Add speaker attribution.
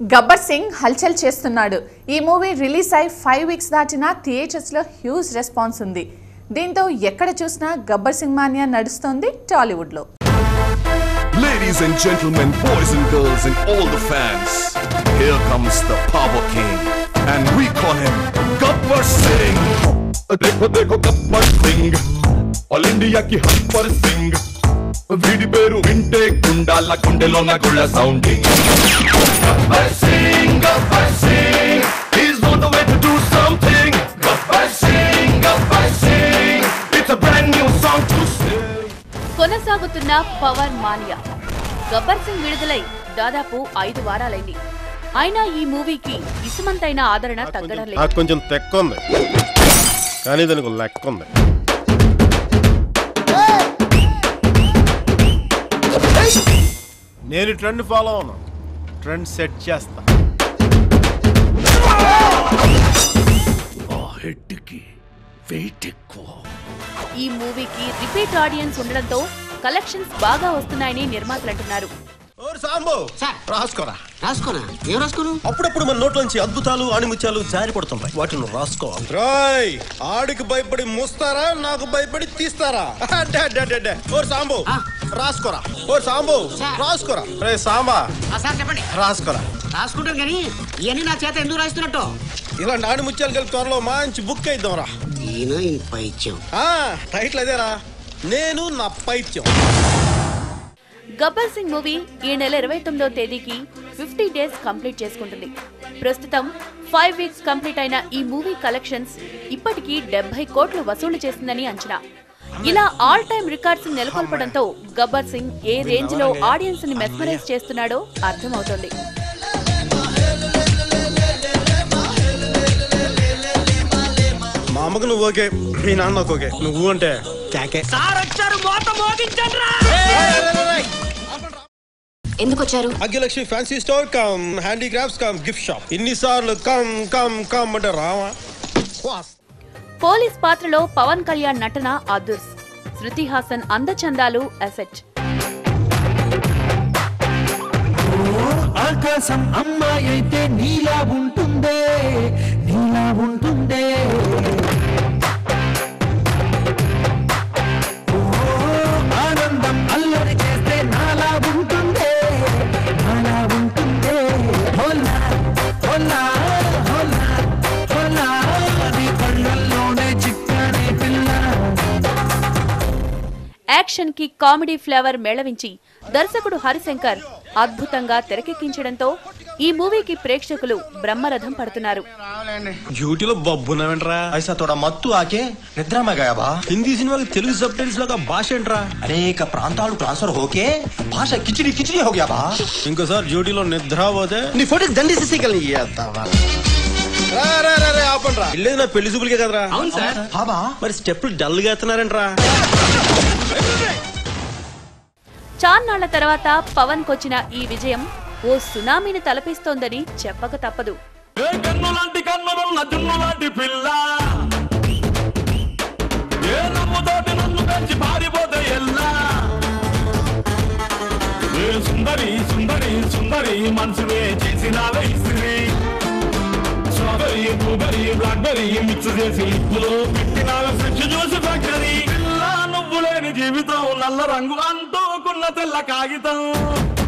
Speaker 1: గబ్బర్ సింగ్ హల్చల్ చేస్తున్నాడు ఈ మూవీ రిలీజ్ అయి ఫైవ్ వీక్స్ దాటినా థియేటర్స్లో హ్యూజ్ రెస్పాన్స్ ఉంది దీంతో ఎక్కడ చూసినా గబ్బర్ సింగ్ మానియా నడుస్తోంది టాలీవుడ్లో
Speaker 2: Ladies and gentlemen, boys and girls, and all the fans, here comes the Power King, and we call him Gabbar Singh. देखो देखो गब्बर సింగ్ ఆల్ ఇండియాకి హబ్బర్ సింగ్ వీడి పేరు వింటే గుండాల గుండెలోన గుళ్ళ sounding Gabbar Singh Gabbar Singh He's on the way to do something. Gabbar Singh, Gabbar Singh. It's a brand new song to sing.
Speaker 3: కొనసాగుతున్న పవర్ మానియా గబ్బర్ సింగ్ విడుదలై దాదాపు ఐదు వారాలైంది అయినా ఈ మూవీకి ఇసుమంతైన ఆదరణ తగ్గడం లేదు
Speaker 4: నాకు కొంచెం తెక్క ఉంది కానీ దానికి లెక్క ఉంది నేను ట్రెండ్ ఫాలో అవును ట్రెండ్ సెట్ చేస్తా
Speaker 2: ఆ హెడ్కి వెయిట్ ఎక్కువ
Speaker 3: ఈ మూవీకి రిపీట్ ఆడియన్స్ ఉండడంతో కలెక్షన్స్ బాగా వస్తున్నాయని నిర్మాతలు అంటున్నారు
Speaker 4: సాంబో
Speaker 5: సార్.
Speaker 4: రాసుకోరా
Speaker 5: రాసుకోనా ఏం రాసుకోను
Speaker 4: అప్పుడప్పుడు మన నోట్లోంచి అద్భుతాలు ఆణిముత్యాలు జారి పడుతుంటాయి వాటిని రాసుకోవాలి రాయ్ ఆడికి భయపడి మూస్తారా నాకు భయపడి తీస్తారా అడ్డే, అడ్డే, అడ్డే, అడ్డే. ఓ సాంబు
Speaker 5: ఆ.
Speaker 4: రాసుకోరా ఓ సాంబు
Speaker 5: సార్.
Speaker 4: రాసుకోరా రే సాంబా
Speaker 5: ఆ, సార్ చెప్పండి
Speaker 4: రాసుకోరా
Speaker 5: రాసుకుంటాను కానీ ఇవన్నీ నా చేత ఎందుకు రాస్తున్నట్టు
Speaker 4: ఇలాంటి ఆణిముత్యాలు కలిపి త్వరలో మంచి బుక్ అయిద్దాంరా
Speaker 5: ఈయన ఇంత పైత్యం
Speaker 4: ఆ, టైటిల్ అదేరా నేను నా పైత్యం
Speaker 3: గబ్బర్ సింగ్ మూవీ ఈ నెల ఇరవై తొమ్మిదో తేదీకి ఫిఫ్టీ డేస్ కంప్లీట్ చేసుకుంటుంది ప్రస్తుతం ఫైవ్ వీక్స్ కంప్లీట్ అయిన ఈ మూవీ కలెక్షన్స్ ఇప్పటికీ డెబ్బై కోట్లు వసూలు చేసిందని అంచనా ఇలా ఆల్ టైమ్ రికార్డ్స్ నెలకొల్పడంతో గబ్బర్ సింగ్ ఏ రేంజ్ లో ఆడియన్స్ ని మెస్మరైజ్ చేస్తున్నాడో అర్థమవుతోంది
Speaker 4: మా అమ్మకు నువ్వు ఓకే మీ నాన్నకు ఓకే నువ్వు అంటే కేకే
Speaker 5: సార్ వచ్చారు మోత మోగించండ్రా
Speaker 6: ఎందుకు వచ్చారు
Speaker 4: Aggilakshmi fancy store come handicrafts come gift shop ఇన్నిసార్లు కమ్ కమ్ కమ్ అంటే రావా వాస్.
Speaker 3: పోలీస్ పాత్రలో పవన్ కళ్యాణ్ నటన అదుర్స్ శృతి హాసన్ అందచందాలు అసెట్
Speaker 7: ఆకాశం అమ్మాయి అయితే నీలా ఉంటుందే నీలా ఉంటుందే ఓ, ఆనందం అల్లరి చేస్తే నాలా ఉంటుందే నాలా ఉంటుందే హోలా హోలా హోలా హోలా నీ కళ్ళల్లోనే చిక్కనే పిల్ల
Speaker 3: యాక్షన్ కి కామెడీ ఫ్లేవర్ మేళవించి దర్శకుడు హరిశంకర్ అద్భుతంగా తెరకెక్కించడంతో ఈ మూవీకి ప్రేక్షకులు బ్రహ్మరథం పడుతున్నారు
Speaker 4: డ్యూటీలో బబ్బున్నావేంట్రా
Speaker 8: ऐसा थोड़ा मत तू आके निद्रा में गया बा
Speaker 4: హిందీ సినిమాకి తెలుగు సబ్ టైటిల్స్ లాగా భాష ఏంట్రా
Speaker 8: అనేక ప్రాంతాలు ట్రాన్స్ఫర్ హోకే భాష కిచిడి కిచిడి हो गया बा
Speaker 4: ఇంకోసారి డ్యూటీలో నిద్ర పోతే నీ ఫోటోకి దండి సిసికల్ ఆపండ్రా ఇల్లేదు నా పెళ్లి చూపులకే కదరా
Speaker 5: అవును సార్
Speaker 8: हाँ बा
Speaker 4: మరి స్టెప్పులు డల్ గా ఎత్తున్నారంట్రా
Speaker 3: చాన్నాళ్ల తర్వాత పవన్ కొచ్చిన ఈ విజయం ఓ సునామీని తలపిస్తోందని చెప్పక తప్పదు
Speaker 7: ఏ కన్ను లాంటి కన్నులున్న జున్ను లాంటి పిల్ల ఏ నమ్ముతోటి నన్ను పెంచి పారిపోతే ఎల్లా ఏ సుందరి సుందరి సుందరి మనసునే చేసినావే ఇస్త్రీ స్ట్రాబెరీ బ్లూబెరీ బ్లాక్బెరీ మిక్స్ చేసి ఇప్పులో పెట్టినావే ఫ్రెష్ జ్యూస్ ఫ్యాక్టరీ పిల్ల నువ్వు లేని జీవితం నల్ల రంగు అంటూకున్న తెల్ల కాగితం